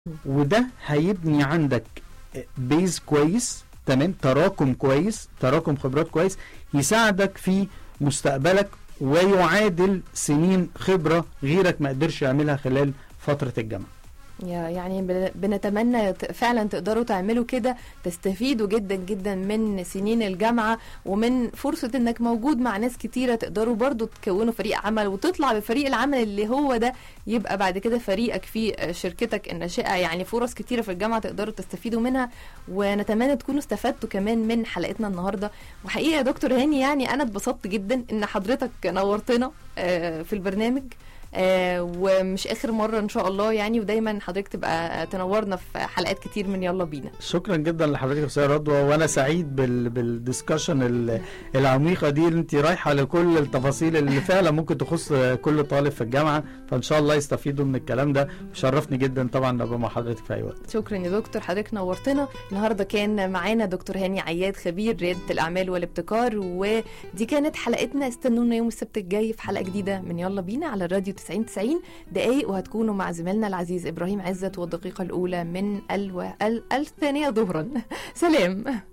وده هيبني عندك بيز كويس تمام تراكم كويس تراكم خبرات كويس يساعدك في مستقبلك ويعادل سنين خبرة غيرك ما قدرش يعملها خلال فترة الجامعة يا- يعني بن- بنتمنى ت- فعلا تقدروا تعملوا كده تستفيدوا جدا جدا من سنين الجامعة ومن فرصة انك موجود مع ناس كتيرة تقدروا برضو تكونوا فريق عمل وتطلع بفريق العمل اللي هو ده يبقى بعد كده فريقك في شركتك الناشئة يعني فرص كتيرة في الجامعة تقدروا تستفيدوا منها ونتمنى تكونوا استفدتوا كمان من حلقتنا النهاردة وحقيقة يا دكتور هاني يعني انا اتبسطت جدا ان حضرتك نورتنا آه، في البرنامج آه ومش اخر مره ان شاء الله يعني ودايما حضرتك تبقى تنورنا في حلقات كتير من يلا بينا شكرا جدا لحضرتك يا استاذ رضوى وانا سعيد بال بالدiscussion ال- العميقه دي اللي انت رايحه لكل التفاصيل اللي فعلا ممكن تخص كل طالب في الجامعه فان شاء الله يستفيدوا من الكلام ده وشرفني جدا طبعا ابقى مع حضرتك في اي وقت شكرا يا دكتور حضرتك نورتنا النهارده كان معانا دكتور هاني عياد خبير رياده الاعمال والابتكار ودي كانت حلقتنا استنونا يوم السبت الجاي في حلقه جديده من يلا بينا على الراديو 90 90 دقايق وهتكونوا مع زميلنا العزيز ابراهيم عزت والدقيقه الاولى من ال... ال... الثانيه ظهرا سلام